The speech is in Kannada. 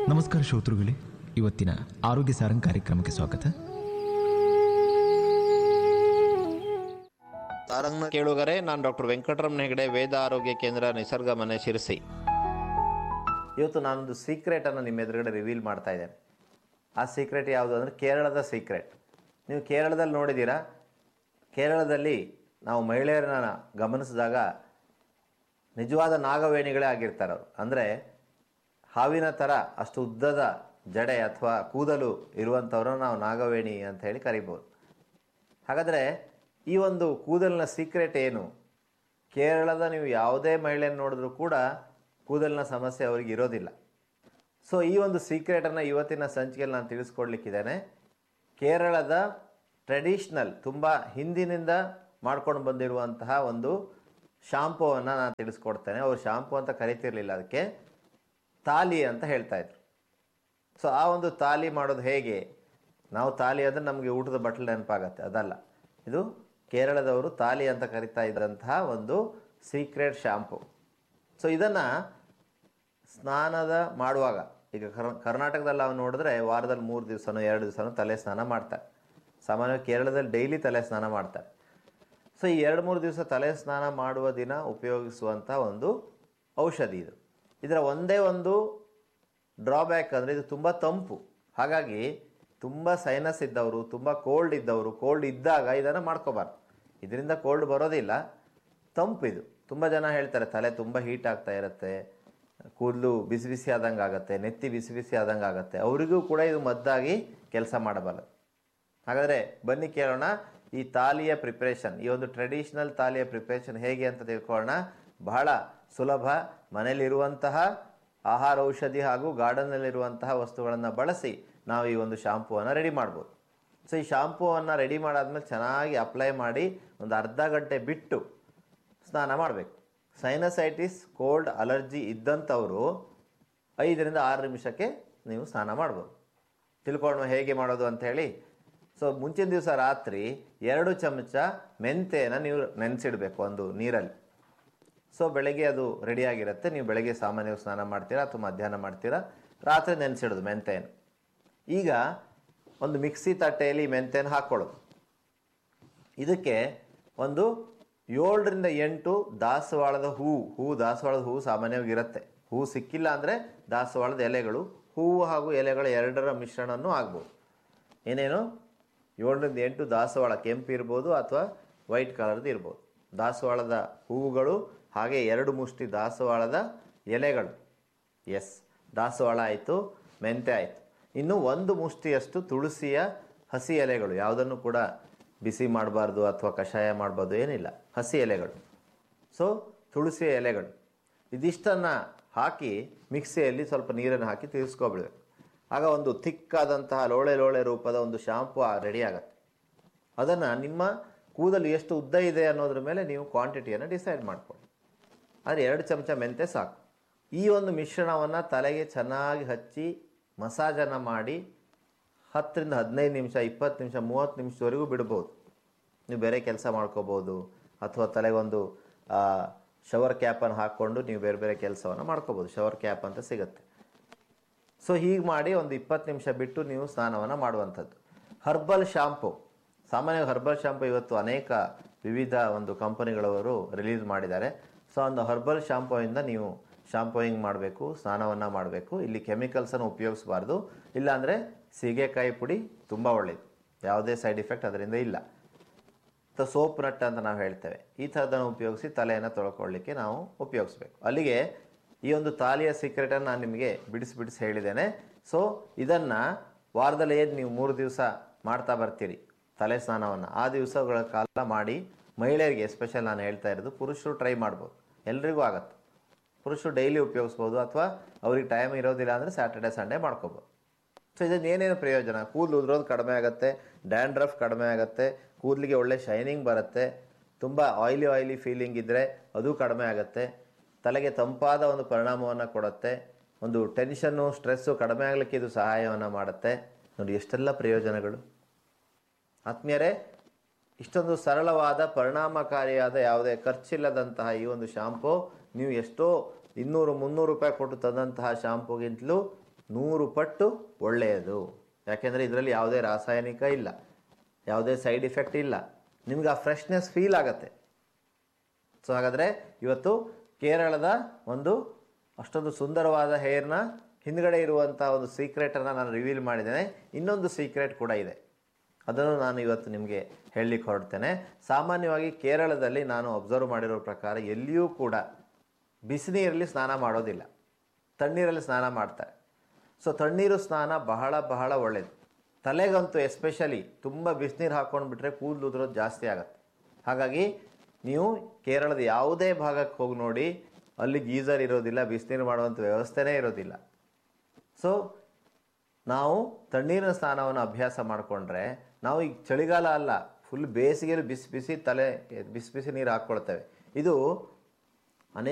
ನಮಸ್ಕಾರ ಶ್ರೋತೃಗಳೇ ಇವತ್ತಿನ ಆರೋಗ್ಯ ಸಾರಂಗ್ ಕಾರ್ಯಕ್ರಮಕ್ಕೆ ಸ್ವಾಗತ ತಾರಂಗ್ನ ಕೇಳುಗರೆ ನಾನು ಡಾಕ್ಟರ್ ವೆಂಕಟರಮಣ ಹೆಗಡೆ ವೇದ ಆರೋಗ್ಯ ಕೇಂದ್ರ ನಿಸರ್ಗ ಮನೆ ಶಿರಸಿ ಇವತ್ತು ನಾನೊಂದು ಸೀಕ್ರೆಟನ್ನು ನಿಮ್ಮ ಎದುರುಗಡೆ ರಿವೀಲ್ ಮಾಡ್ತಾ ಇದ್ದೇನೆ ಆ ಸೀಕ್ರೆಟ್ ಯಾವುದು ಅಂದರೆ ಕೇರಳದ ಸೀಕ್ರೆಟ್ ನೀವು ಕೇರಳದಲ್ಲಿ ನೋಡಿದ್ದೀರಾ ಕೇರಳದಲ್ಲಿ ನಾವು ಮಹಿಳೆಯರನ್ನ ಗಮನಿಸಿದಾಗ ನಿಜವಾದ ನಾಗವೇಣಿಗಳೇ ಆಗಿರ್ತಾರೆ ಅವರು ಅಂದರೆ ಹಾವಿನ ಥರ ಅಷ್ಟು ಉದ್ದದ ಜಡೆ ಅಥವಾ ಕೂದಲು ಇರುವಂಥವ್ರನ್ನ ನಾವು ನಾಗವೇಣಿ ಅಂತ ಹೇಳಿ ಕರಿಬೋದು ಹಾಗಾದರೆ ಈ ಒಂದು ಕೂದಲಿನ ಸೀಕ್ರೆಟ್ ಏನು ಕೇರಳದ ನೀವು ಯಾವುದೇ ಮಹಿಳೆಯನ್ನು ನೋಡಿದ್ರೂ ಕೂಡ ಕೂದಲಿನ ಸಮಸ್ಯೆ ಅವರಿಗೆ ಇರೋದಿಲ್ಲ ಸೊ ಈ ಒಂದು ಸೀಕ್ರೆಟನ್ನು ಇವತ್ತಿನ ಸಂಚಿಕೆಯಲ್ಲಿ ನಾನು ತಿಳಿಸ್ಕೊಡ್ಲಿಕ್ಕಿದ್ದೇನೆ ಕೇರಳದ ಟ್ರೆಡಿಷ್ನಲ್ ತುಂಬ ಹಿಂದಿನಿಂದ ಮಾಡ್ಕೊಂಡು ಬಂದಿರುವಂತಹ ಒಂದು ಶಾಂಪೂವನ್ನು ನಾನು ತಿಳಿಸ್ಕೊಡ್ತೇನೆ ಅವರು ಶಾಂಪೂ ಅಂತ ಕರಿತಿರ್ಲಿಲ್ಲ ಅದಕ್ಕೆ ತಾಲಿ ಅಂತ ಹೇಳ್ತಾ ಇದ್ರು ಸೊ ಆ ಒಂದು ತಾಲಿ ಮಾಡೋದು ಹೇಗೆ ನಾವು ತಾಲಿ ಅಂದರೆ ನಮಗೆ ಊಟದ ಬಟ್ಲು ನೆನಪಾಗತ್ತೆ ಅದಲ್ಲ ಇದು ಕೇರಳದವರು ತಾಲಿ ಅಂತ ಕರಿತಾ ಇದ್ದಂತಹ ಒಂದು ಸೀಕ್ರೆಟ್ ಶಾಂಪು ಸೊ ಇದನ್ನು ಸ್ನಾನದ ಮಾಡುವಾಗ ಈಗ ಕರ್ ಕರ್ನಾಟಕದಲ್ಲಿ ನಾವು ನೋಡಿದ್ರೆ ವಾರದಲ್ಲಿ ಮೂರು ದಿವಸನೋ ಎರಡು ದಿವಸನೋ ತಲೆ ಸ್ನಾನ ಮಾಡ್ತಾರೆ ಸಾಮಾನ್ಯವಾಗಿ ಕೇರಳದಲ್ಲಿ ಡೈಲಿ ತಲೆ ಸ್ನಾನ ಮಾಡ್ತಾರೆ ಸೊ ಈ ಎರಡು ಮೂರು ದಿವಸ ತಲೆ ಸ್ನಾನ ಮಾಡುವ ದಿನ ಉಪಯೋಗಿಸುವಂಥ ಒಂದು ಔಷಧಿ ಇದು ಇದರ ಒಂದೇ ಒಂದು ಡ್ರಾಬ್ಯಾಕ್ ಅಂದರೆ ಇದು ತುಂಬ ತಂಪು ಹಾಗಾಗಿ ತುಂಬ ಸೈನಸ್ ಇದ್ದವರು ತುಂಬ ಕೋಲ್ಡ್ ಇದ್ದವರು ಕೋಲ್ಡ್ ಇದ್ದಾಗ ಇದನ್ನು ಮಾಡ್ಕೋಬಾರ್ದು ಇದರಿಂದ ಕೋಲ್ಡ್ ಬರೋದಿಲ್ಲ ತಂಪು ಇದು ತುಂಬ ಜನ ಹೇಳ್ತಾರೆ ತಲೆ ತುಂಬ ಹೀಟ್ ಆಗ್ತಾ ಇರುತ್ತೆ ಕೂದಲು ಬಿಸಿ ಬಿಸಿ ಆದಂಗೆ ಆಗುತ್ತೆ ನೆತ್ತಿ ಬಿಸಿ ಬಿಸಿ ಆದಂಗೆ ಆಗುತ್ತೆ ಅವರಿಗೂ ಕೂಡ ಇದು ಮದ್ದಾಗಿ ಕೆಲಸ ಮಾಡಬಲ್ಲದು ಹಾಗಾದರೆ ಬನ್ನಿ ಕೇಳೋಣ ಈ ತಾಲಿಯ ಪ್ರಿಪ್ರೇಷನ್ ಈ ಒಂದು ಟ್ರೆಡಿಷನಲ್ ತಾಲಿಯ ಪ್ರಿಪ್ರೇಷನ್ ಹೇಗೆ ಅಂತ ತಿಳ್ಕೊಳ್ಳೋಣ ಬಹಳ ಸುಲಭ ಮನೆಯಲ್ಲಿರುವಂತಹ ಆಹಾರ ಔಷಧಿ ಹಾಗೂ ಗಾರ್ಡನ್ನಲ್ಲಿರುವಂತಹ ವಸ್ತುಗಳನ್ನು ಬಳಸಿ ನಾವು ಈ ಒಂದು ಶಾಂಪೂವನ್ನು ರೆಡಿ ಮಾಡ್ಬೋದು ಸೊ ಈ ಶಾಂಪೂವನ್ನು ರೆಡಿ ಮಾಡಾದ್ಮೇಲೆ ಚೆನ್ನಾಗಿ ಅಪ್ಲೈ ಮಾಡಿ ಒಂದು ಅರ್ಧ ಗಂಟೆ ಬಿಟ್ಟು ಸ್ನಾನ ಮಾಡಬೇಕು ಸೈನಸೈಟಿಸ್ ಕೋಲ್ಡ್ ಅಲರ್ಜಿ ಇದ್ದಂಥವರು ಐದರಿಂದ ಆರು ನಿಮಿಷಕ್ಕೆ ನೀವು ಸ್ನಾನ ಮಾಡ್ಬೋದು ತಿಳ್ಕೊಂಡು ಹೇಗೆ ಮಾಡೋದು ಅಂತ ಹೇಳಿ ಸೊ ಮುಂಚಿನ ದಿವಸ ರಾತ್ರಿ ಎರಡು ಚಮಚ ಮೆಂತೆನ ನೀವು ನೆನೆಸಿಡಬೇಕು ಒಂದು ನೀರಲ್ಲಿ ಸೊ ಬೆಳಗ್ಗೆ ಅದು ರೆಡಿಯಾಗಿರುತ್ತೆ ನೀವು ಬೆಳಗ್ಗೆ ಸಾಮಾನ್ಯವಾಗಿ ಸ್ನಾನ ಮಾಡ್ತೀರಾ ಅಥವಾ ಮಧ್ಯಾಹ್ನ ಮಾಡ್ತೀರಾ ರಾತ್ರಿ ನೆನೆಸಿಡೋದು ಮೆಂತೆಯನ್ನು ಈಗ ಒಂದು ಮಿಕ್ಸಿ ತಟ್ಟೆಯಲ್ಲಿ ಮೆಂತೆನ ಹಾಕ್ಕೊಳ್ಳೋದು ಇದಕ್ಕೆ ಒಂದು ಏಳರಿಂದ ಎಂಟು ದಾಸವಾಳದ ಹೂವು ಹೂವು ದಾಸವಾಳದ ಹೂವು ಸಾಮಾನ್ಯವಾಗಿ ಇರುತ್ತೆ ಹೂವು ಸಿಕ್ಕಿಲ್ಲ ಅಂದರೆ ದಾಸವಾಳದ ಎಲೆಗಳು ಹೂವು ಹಾಗೂ ಎಲೆಗಳ ಎರಡರ ಮಿಶ್ರಣನೂ ಆಗ್ಬೋದು ಏನೇನು ಏಳರಿಂದ ಎಂಟು ದಾಸವಾಳ ಕೆಂಪು ಇರ್ಬೋದು ಅಥವಾ ವೈಟ್ ಕಲರ್ದು ಇರ್ಬೋದು ದಾಸವಾಳದ ಹೂವುಗಳು ಹಾಗೆ ಎರಡು ಮುಷ್ಟಿ ದಾಸವಾಳದ ಎಲೆಗಳು ಎಸ್ ದಾಸವಾಳ ಆಯಿತು ಮೆಂತೆ ಆಯಿತು ಇನ್ನು ಒಂದು ಮುಷ್ಟಿಯಷ್ಟು ತುಳಸಿಯ ಹಸಿ ಎಲೆಗಳು ಯಾವುದನ್ನು ಕೂಡ ಬಿಸಿ ಮಾಡಬಾರ್ದು ಅಥವಾ ಕಷಾಯ ಮಾಡಬಾರ್ದು ಏನಿಲ್ಲ ಹಸಿ ಎಲೆಗಳು ಸೊ ತುಳಸಿಯ ಎಲೆಗಳು ಇದಿಷ್ಟನ್ನು ಹಾಕಿ ಮಿಕ್ಸಿಯಲ್ಲಿ ಸ್ವಲ್ಪ ನೀರನ್ನು ಹಾಕಿ ತಿರ್ಸ್ಕೊಬಿಡ್ಬೇಕು ಆಗ ಒಂದು ಥಿಕ್ಕಾದಂತಹ ಲೋಳೆ ಲೋಳೆ ರೂಪದ ಒಂದು ಶಾಂಪು ರೆಡಿ ಆಗುತ್ತೆ ಅದನ್ನು ನಿಮ್ಮ ಕೂದಲು ಎಷ್ಟು ಉದ್ದ ಇದೆ ಅನ್ನೋದ್ರ ಮೇಲೆ ನೀವು ಕ್ವಾಂಟಿಟಿಯನ್ನು ಡಿಸೈಡ್ ಮಾಡ್ಕೊಳ್ಳಿ ಆದರೆ ಎರಡು ಚಮಚ ಮೆಂತೆ ಸಾಕು ಈ ಒಂದು ಮಿಶ್ರಣವನ್ನು ತಲೆಗೆ ಚೆನ್ನಾಗಿ ಹಚ್ಚಿ ಮಸಾಜನ್ನು ಮಾಡಿ ಹತ್ತರಿಂದ ಹದಿನೈದು ನಿಮಿಷ ಇಪ್ಪತ್ತು ನಿಮಿಷ ಮೂವತ್ತು ನಿಮಿಷದವರೆಗೂ ಬಿಡ್ಬೋದು ನೀವು ಬೇರೆ ಕೆಲಸ ಮಾಡ್ಕೋಬೋದು ಅಥವಾ ತಲೆಗೊಂದು ಶವರ್ ಕ್ಯಾಪನ್ನು ಹಾಕ್ಕೊಂಡು ನೀವು ಬೇರೆ ಬೇರೆ ಕೆಲಸವನ್ನು ಮಾಡ್ಕೋಬೋದು ಶವರ್ ಕ್ಯಾಪ್ ಅಂತ ಸಿಗುತ್ತೆ ಸೊ ಹೀಗೆ ಮಾಡಿ ಒಂದು ಇಪ್ಪತ್ತು ನಿಮಿಷ ಬಿಟ್ಟು ನೀವು ಸ್ನಾನವನ್ನು ಮಾಡುವಂಥದ್ದು ಹರ್ಬಲ್ ಶಾಂಪು ಸಾಮಾನ್ಯವಾಗಿ ಹರ್ಬಲ್ ಶಾಂಪು ಇವತ್ತು ಅನೇಕ ವಿವಿಧ ಒಂದು ಕಂಪನಿಗಳವರು ರಿಲೀಸ್ ಮಾಡಿದ್ದಾರೆ ಸೊ ಒಂದು ಹರ್ಬಲ್ ಶಾಂಪೂಯಿಂದ ನೀವು ಶಾಂಪೂಯಿಂಗ್ ಮಾಡಬೇಕು ಸ್ನಾನವನ್ನು ಮಾಡಬೇಕು ಇಲ್ಲಿ ಕೆಮಿಕಲ್ಸನ್ನು ಉಪಯೋಗಿಸಬಾರ್ದು ಇಲ್ಲಾಂದರೆ ಸೀಗೆಕಾಯಿ ಪುಡಿ ತುಂಬ ಒಳ್ಳೆಯದು ಯಾವುದೇ ಸೈಡ್ ಇಫೆಕ್ಟ್ ಅದರಿಂದ ಇಲ್ಲ ಅಥವಾ ಸೋಪ್ ನಟ್ ಅಂತ ನಾವು ಹೇಳ್ತೇವೆ ಈ ಥರದನ್ನು ಉಪಯೋಗಿಸಿ ತಲೆಯನ್ನು ತೊಳ್ಕೊಳ್ಳಿಕ್ಕೆ ನಾವು ಉಪಯೋಗಿಸ್ಬೇಕು ಅಲ್ಲಿಗೆ ಈ ಒಂದು ತಾಲಿಯ ಸೀಕ್ರೆಟನ್ನು ನಾನು ನಿಮಗೆ ಬಿಡಿಸಿ ಬಿಡಿಸಿ ಹೇಳಿದ್ದೇನೆ ಸೊ ಇದನ್ನು ವಾರದಲ್ಲಿ ಏನು ನೀವು ಮೂರು ದಿವಸ ಮಾಡ್ತಾ ಬರ್ತೀರಿ ತಲೆ ಸ್ನಾನವನ್ನು ಆ ದಿವಸಗಳ ಕಾಲ ಮಾಡಿ ಮಹಿಳೆಯರಿಗೆ ಎಸ್ಪೆಷಲ್ ನಾನು ಹೇಳ್ತಾ ಇರೋದು ಪುರುಷರು ಟ್ರೈ ಮಾಡ್ಬೋದು ಎಲ್ರಿಗೂ ಆಗತ್ತೆ ಪುರುಷರು ಡೈಲಿ ಉಪಯೋಗಿಸ್ಬೋದು ಅಥವಾ ಅವ್ರಿಗೆ ಟೈಮ್ ಇರೋದಿಲ್ಲ ಅಂದರೆ ಸ್ಯಾಟರ್ಡೆ ಸಂಡೇ ಮಾಡ್ಕೋಬೋದು ಸೊ ಇದರಿಂದ ಏನೇನು ಪ್ರಯೋಜನ ಕೂದಲು ಉದುರೋದು ಕಡಿಮೆ ಆಗುತ್ತೆ ಡ್ಯಾಂಡ್ರಫ್ ಕಡಿಮೆ ಆಗುತ್ತೆ ಕೂದಲಿಗೆ ಒಳ್ಳೆ ಶೈನಿಂಗ್ ಬರುತ್ತೆ ತುಂಬ ಆಯ್ಲಿ ಆಯ್ಲಿ ಫೀಲಿಂಗ್ ಇದ್ದರೆ ಅದು ಕಡಿಮೆ ಆಗುತ್ತೆ ತಲೆಗೆ ತಂಪಾದ ಒಂದು ಪರಿಣಾಮವನ್ನು ಕೊಡುತ್ತೆ ಒಂದು ಟೆನ್ಷನ್ನು ಸ್ಟ್ರೆಸ್ಸು ಕಡಿಮೆ ಆಗಲಿಕ್ಕೆ ಇದು ಸಹಾಯವನ್ನು ಮಾಡುತ್ತೆ ನೋಡಿ ಎಷ್ಟೆಲ್ಲ ಪ್ರಯೋಜನಗಳು ಆತ್ಮೀಯರೇ ಇಷ್ಟೊಂದು ಸರಳವಾದ ಪರಿಣಾಮಕಾರಿಯಾದ ಯಾವುದೇ ಖರ್ಚಿಲ್ಲದಂತಹ ಈ ಒಂದು ಶಾಂಪು ನೀವು ಎಷ್ಟೋ ಇನ್ನೂರು ಮುನ್ನೂರು ರೂಪಾಯಿ ಕೊಟ್ಟು ತಂದಂತಹ ಶಾಂಪುಗಿಂತಲೂ ನೂರು ಪಟ್ಟು ಒಳ್ಳೆಯದು ಯಾಕೆಂದರೆ ಇದರಲ್ಲಿ ಯಾವುದೇ ರಾಸಾಯನಿಕ ಇಲ್ಲ ಯಾವುದೇ ಸೈಡ್ ಇಫೆಕ್ಟ್ ಇಲ್ಲ ನಿಮ್ಗೆ ಆ ಫ್ರೆಶ್ನೆಸ್ ಫೀಲ್ ಆಗುತ್ತೆ ಸೊ ಹಾಗಾದರೆ ಇವತ್ತು ಕೇರಳದ ಒಂದು ಅಷ್ಟೊಂದು ಸುಂದರವಾದ ಹೇರ್ನ ಹಿಂದ್ಗಡೆ ಇರುವಂಥ ಒಂದು ಸೀಕ್ರೆಟನ್ನು ನಾನು ರಿವೀಲ್ ಮಾಡಿದ್ದೇನೆ ಇನ್ನೊಂದು ಸೀಕ್ರೆಟ್ ಕೂಡ ಇದೆ ಅದನ್ನು ನಾನು ಇವತ್ತು ನಿಮಗೆ ಹೇಳಲಿಕ್ಕೆ ಹೊರಡ್ತೇನೆ ಸಾಮಾನ್ಯವಾಗಿ ಕೇರಳದಲ್ಲಿ ನಾನು ಅಬ್ಸರ್ವ್ ಮಾಡಿರೋ ಪ್ರಕಾರ ಎಲ್ಲಿಯೂ ಕೂಡ ಬಿಸಿನೀರಲ್ಲಿ ಸ್ನಾನ ಮಾಡೋದಿಲ್ಲ ತಣ್ಣೀರಲ್ಲಿ ಸ್ನಾನ ಮಾಡ್ತಾರೆ ಸೊ ತಣ್ಣೀರು ಸ್ನಾನ ಬಹಳ ಬಹಳ ಒಳ್ಳೆಯದು ತಲೆಗಂತೂ ಎಸ್ಪೆಷಲಿ ತುಂಬ ಬಿಸಿನೀರು ಹಾಕ್ಕೊಂಡು ಬಿಟ್ಟರೆ ಕೂದಲು ಉದುರೋದು ಜಾಸ್ತಿ ಆಗುತ್ತೆ ಹಾಗಾಗಿ ನೀವು ಕೇರಳದ ಯಾವುದೇ ಭಾಗಕ್ಕೆ ಹೋಗಿ ನೋಡಿ ಅಲ್ಲಿ ಗೀಸರ್ ಇರೋದಿಲ್ಲ ಬಿಸಿನೀರು ಮಾಡುವಂಥ ವ್ಯವಸ್ಥೆನೇ ಇರೋದಿಲ್ಲ ಸೊ ನಾವು ತಣ್ಣೀರಿನ ಸ್ನಾನವನ್ನು ಅಭ್ಯಾಸ ಮಾಡಿಕೊಂಡ್ರೆ ನಾವು ಈಗ ಚಳಿಗಾಲ ಅಲ್ಲ ಫುಲ್ ಬೇಸಿಗೆಯಲ್ಲಿ ಬಿಸಿ ಬಿಸಿ ತಲೆ ಬಿಸಿ ಬಿಸಿ ನೀರು ಹಾಕ್ಕೊಳ್ತೇವೆ ಇದು